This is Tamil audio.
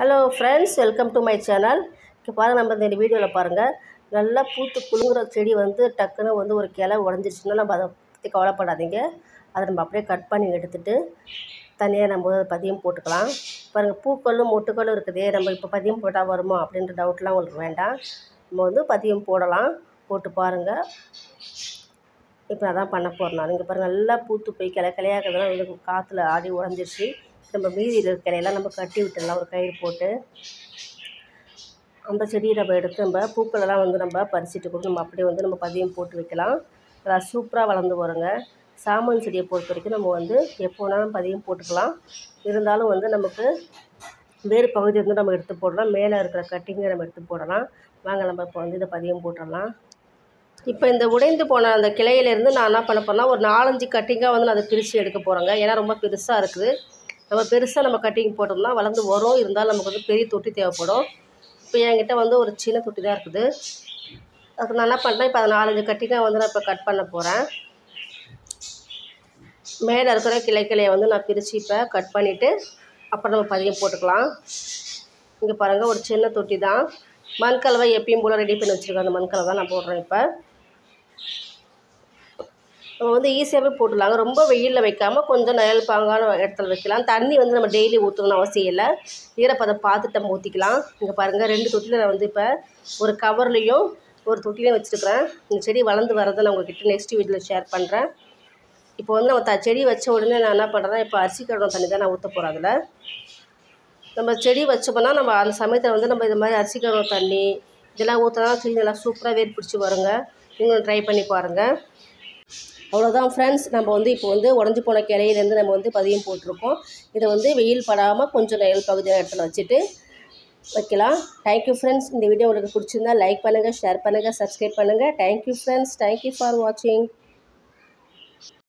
hello friends welcome to my channel இப்போ பாருங்கள் நம்ம இந்த வீடியோவில் பாருங்கள் நல்லா பூத்து குலுங்குற செடி வந்து டக்குன்னு வந்து ஒரு கிளை உடஞ்சிருச்சுன்னா நம்ம அதை பற்றி கவலைப்படாதீங்க அதை நம்ம அப்படியே கட் பண்ணி எடுத்துட்டு தனியாக நம்ம வந்து பதியம் போட்டுக்கலாம் பாருங்கள் பூக்களும் மொட்டுக்களும் இருக்குதே நம்ம இப்போ பதியம் போட்டால் வருமா அப்படின்ற டவுட்லாம் உங்களுக்கு வேண்டாம் நம்ம வந்து பதியம் போடலாம் போட்டு பாருங்கள் இப்போ அதான் பண்ண போகிறேன் நான் இங்கே பாருங்கள் நல்லா பூத்து போய் கிளை கிளையாக இருக்கிறதெல்லாம் வந்து காற்றுல ஆடி உடஞ்சிருச்சு நம்ம மீதி இருக்கிற கிளையெல்லாம் நம்ம கட்டி விட்டுடலாம் ஒரு கயிறு போட்டு அந்த செடியை நம்ம எடுத்து நம்ம பூக்களெல்லாம் வந்து நம்ம பறிச்சுட்டு கூட நம்ம அப்படியே வந்து நம்ம பதியம் போட்டு வைக்கலாம் அது சூப்பராக வளர்ந்து வருங்க சாமன் செடியை பொறுத்த வரைக்கும் நம்ம வந்து எப்போ வேணாலும் பதியம் போட்டுக்கலாம் இருந்தாலும் வந்து நமக்கு வேறு பகுதி வந்து நம்ம எடுத்து போடலாம் மேலே இருக்கிற கட்டிங்கை நம்ம எடுத்து போடலாம் வாங்க நம்ம இப்போ வந்து இதை பதியம் போட்டுடலாம் இப்போ இந்த உடைந்து போன அந்த கிளையிலேருந்து நான் என்ன பண்ண போறேன்னா ஒரு நாலஞ்சு கட்டிங்காக வந்து நான் அதை பிரித்து எடுக்க போகிறேங்க ஏன்னா ரொம்ப பெருசாக இருக்குது நம்ம பெருசாக நம்ம கட்டிங் போட்டோம்னா வளர்ந்து வரும் இருந்தாலும் நமக்கு வந்து பெரிய தொட்டி தேவைப்படும் இப்போ என்கிட்ட வந்து ஒரு சின்ன தொட்டி தான் இருக்குது அதுக்கு நான் என்ன பண்ணுறேன் இப்போ அதை நாலஞ்சு கட்டிங்காக வந்து நான் இப்போ கட் பண்ண போகிறேன் மேலே இருக்கிற கிளை கிளையை வந்து நான் பிரித்து இப்போ கட் பண்ணிவிட்டு அப்புறம் நம்ம பதியம் போட்டுக்கலாம் இங்கே பாருங்கள் ஒரு சின்ன தொட்டி தான் மண்கலவை எப்பயும் போல் ரெடி பண்ணி வச்சுருக்கேன் அந்த மண்கலவை தான் நான் போடுறேன் இப்போ நம்ம வந்து ஈஸியாகவே போட்டுடலாங்க ரொம்ப வெயிலில் வைக்காமல் கொஞ்சம் நிழல் பாங்கான இடத்துல வைக்கலாம் தண்ணி வந்து நம்ம டெய்லி ஊற்றணும்னு அவசியம் இல்லை ஈரப்பதம் பார்த்துட்டு நம்ம ஊற்றிக்கலாம் இங்கே பாருங்கள் ரெண்டு தொட்டியில் நான் வந்து இப்போ ஒரு கவர்லேயும் ஒரு தொட்டிலையும் வச்சுருக்கிறேன் இந்த செடி வளர்ந்து வரதை நான் உங்கள்கிட்ட நெக்ஸ்ட் வீடியோவில் ஷேர் பண்ணுறேன் இப்போ வந்து நம்ம த செடி வச்ச உடனே நான் என்ன பண்ணுறேன் இப்போ அரிசி கழுவம் தண்ணி தான் நான் ஊற்ற போகிறேன் அதில் நம்ம செடி வச்சோம்னா நம்ம அந்த சமயத்தில் வந்து நம்ம இது மாதிரி அரிசி கழுவம் தண்ணி இதெல்லாம் ஊற்றினா செடி நல்லா சூப்பராக வேர் பிடிச்சி வருங்க நீங்களும் ட்ரை பண்ணி பாருங்கள் அவ்வளோதான் ஃப்ரெண்ட்ஸ் நம்ம வந்து இப்போ வந்து உடஞ்சி போன கிளையிலேருந்து நம்ம வந்து பதியம் போட்டிருக்கோம் இதை வந்து வெயில் படாமல் கொஞ்சம் நிழல் பகுதியான இடத்துல வச்சுட்டு வைக்கலாம் தேங்க்யூ ஃப்ரெண்ட்ஸ் இந்த வீடியோ உங்களுக்கு பிடிச்சிருந்தா லைக் பண்ணுங்கள் ஷேர் பண்ணுங்கள் சப்ஸ்கிரைப் பண்ணுங்கள் தேங்க்யூ ஃப்ரெண்ட்ஸ் தேங்க்யூ ஃபார் வாட்சிங்